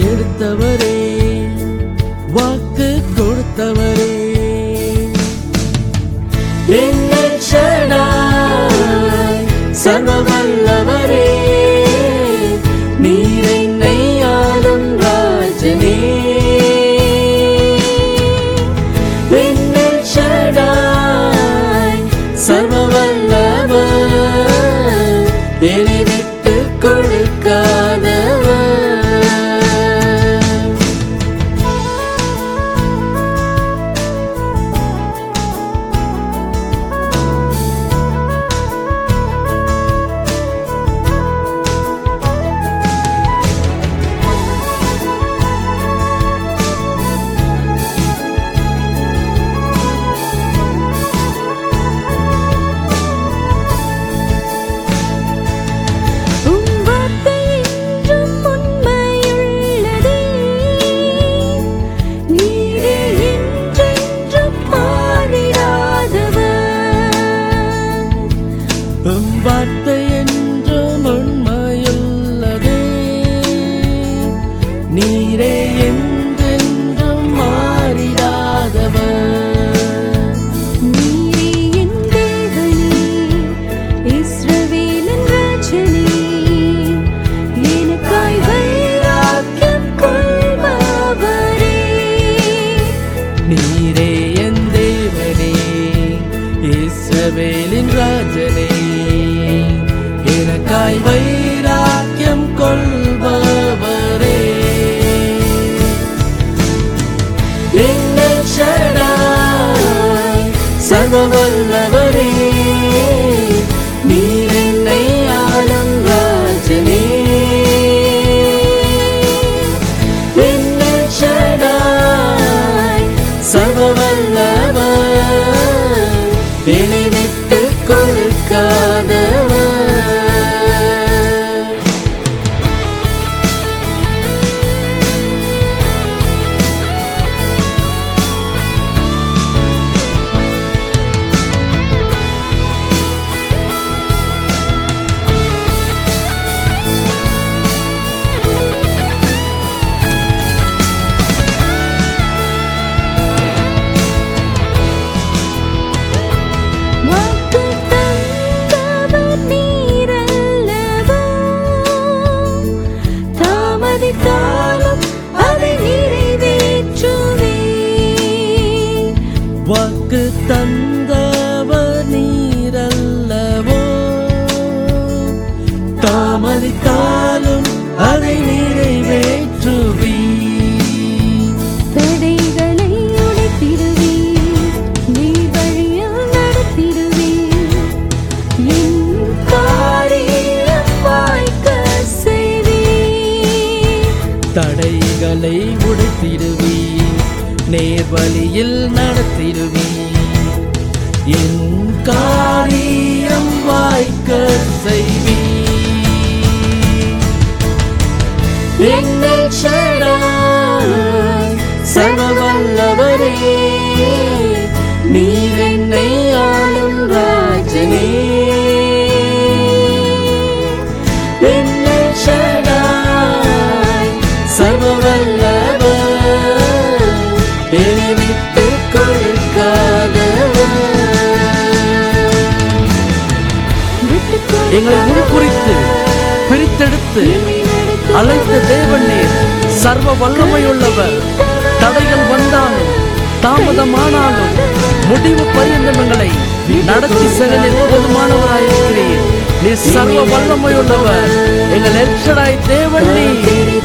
எடுத்தவரே வாக்கு கொடுத்தவரே எங்கள் ஷடாய் சர்வ வல்லவரே நீர் என்னை ஆளும் ராஜனே எங்கள் ஷடாய் சர்வ வல்லவர் என்னை விட்டு கொடுக்காதவர் உம் வார்த்தை என்றும் உண்மையுள்ளதே நீரே என்றென்றும் மாறிடாதவர் உம் வார்த்தை என்றும் உண்மையுள்ளதே நீரே என்றென்றும் மாறிடாதவர் நீரே என் தேவனே இஸ்ரவேலின் ராஜனே எனக்காய் வைராக்கியம் கொள்பவரே நீரே என் தேவனே இஸ்ரவேலின் ராஜனே எனக்காய் வைராக்கியம் கொள்பவரே எங்கள் ஷடாய் சர்வ வல்லவரே நீர் என்னை ஆளும் ராஜனே எங்கள் ஷடாய் சர்வ வல்லவர் என்னை விட்டு கொடுக்காதவர் வாக்கு தந்தவர் நீரல்லவோ தாமதித்தாலும் அதை நிறைவேற்றுவே வாக்கு தந்தவர் நீரல்லவோ தாமதித்தாலும் அதை நிறைவேற்றுவீ தடைகளை உடைத்திடுவே நீர் வழியில் நடத்திடுவே என் காரியம் வாய்க்க செய்வே தடைகளை உடைத்திடுவீ நேர்வழியில் நடத்திடுவீ என் காரியம் வாய்க்க செய்வீ எங்கள் ஷடாய் சர்வ வல்லவரே நீர் என்னை ஆளும் ராஜனே எங்கள் ஷடாய் சர்வ வல்லவர் என்னை விட்டு கொடுக்காதவர் எங்களை முன்குறித்து பிரித்தெடுத்து அழைத்த தேவன் நீர் சர்வ வல்லமையுள்ளவர் தடைகள் வந்தாலும் தாமதமானாலும் முடிவு பரியந்தம் எங்களை நடத்தி செல்லில் போதுமானவராயிருக்கிறீர் நீ சர்வ வல்லமையுள்ளவர் எங்கள் எல்ஷடாய் தேவன் நீர்